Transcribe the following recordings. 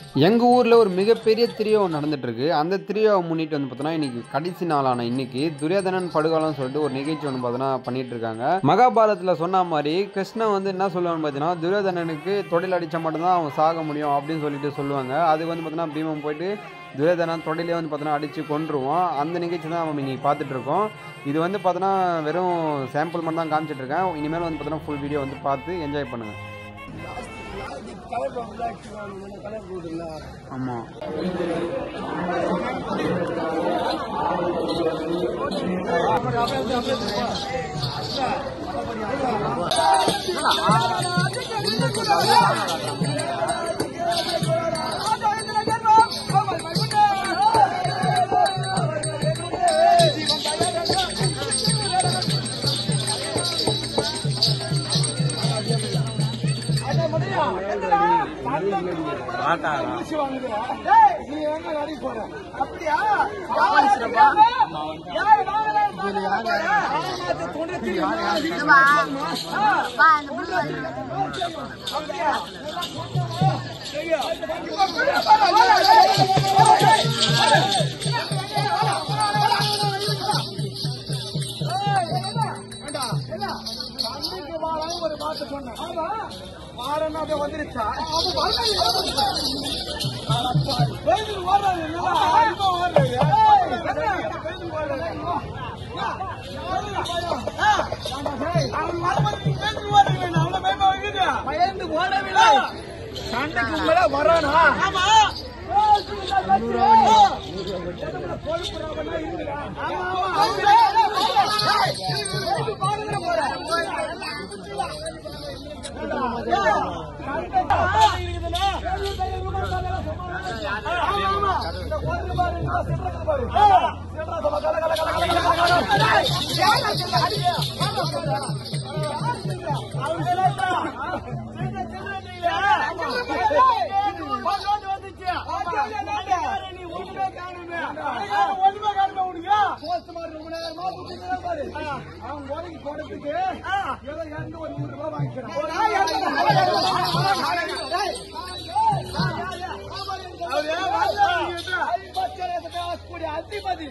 எங்கள் ஊரில் ஒரு மிகப்பெரிய திரியோ நடந்துட்டுருக்கு அந்த திரியோவை முன்னிட்டு வந்து பார்த்தோன்னா இன்னைக்கு கடைசி நாளான இன்னைக்கு துரியோதனன் படுகாலம்னு சொல்லிட்டு ஒரு நிகழ்ச்சி வந்து பார்த்தோன்னா பண்ணிட்டு இருக்காங்க மகாபாரதத்தில் சொன்ன மாதிரி கிருஷ்ணன் வந்து என்ன சொல்லுவான்னு பார்த்தீங்கன்னா துரியோதனனுக்கு தொழில் அடித்தா மட்டும்தான் அவன் சாக முடியும் அப்படின்னு சொல்லிட்டு சொல்லுவாங்க அது வந்து பார்த்தோன்னா பீமன் போயிட்டு துரியோதனன் தொடையிலே வந்து பார்த்தோன்னா அடித்து கொன்றுவோம் அந்த நிகழ்ச்சி தான் நம்ம இன்னைக்கு பார்த்துட்டு இருக்கோம் இது வந்து பார்த்தோன்னா வெறும் சாம்பிள் மட்டும் தான் காமிச்சிட்டு இருக்கேன் இனிமேல் வந்து பார்த்தோன்னா ஃபுல் வீடியோ வந்து பார்த்து என்ஜாய் பண்ணுங்கள் ஆமாம் பயந்து ஓடவில்லை சண்டைக்கு உங்கள வரானா ஆமா அதிபதி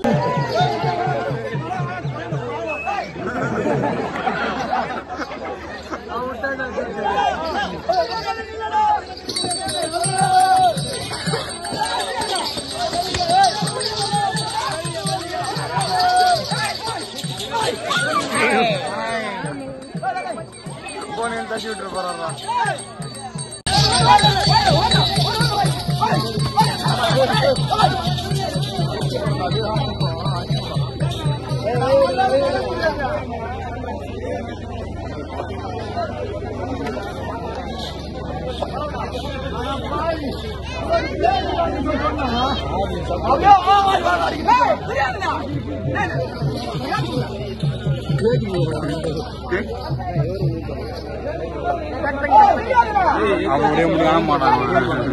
அவன் முடிய முடியாம மாட்டான்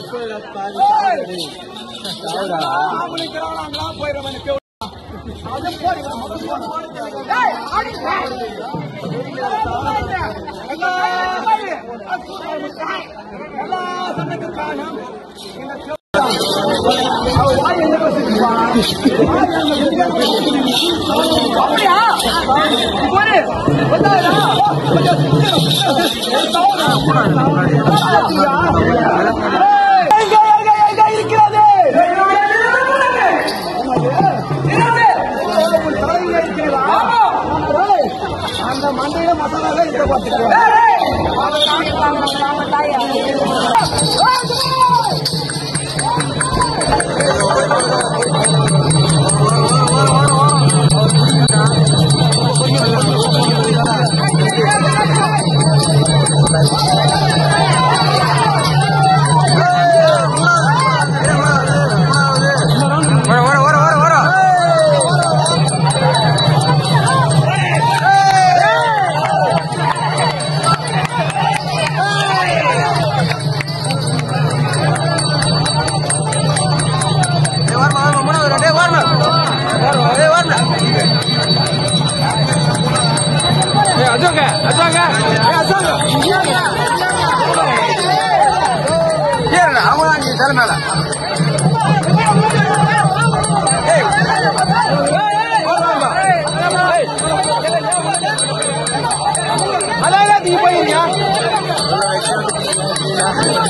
ஆம்பளைக்கிறாங்களாம் போயிடுறவனுக்கு அது போடி, அது போடி. ஏய், ஆடி. எல்லா எல்லா சண்டைக்கு காரணம் இந்த சிவ- அவ வாய் எங்க வச்சிருப்பா? வாய் எங்க வச்சிருப்பா? அப்படியா? போடு. வந்தாரா? எங்க, எங்க, எங்க இருக்கிறது? உங்கள் தலையில இருக்கிறதா? ஏய், அந்த மண்டையில மசாலாவே இருக்க பார்த்துக்கோ. அஜோங்க அஜோங்க அதான் நீ போயிருக்கியா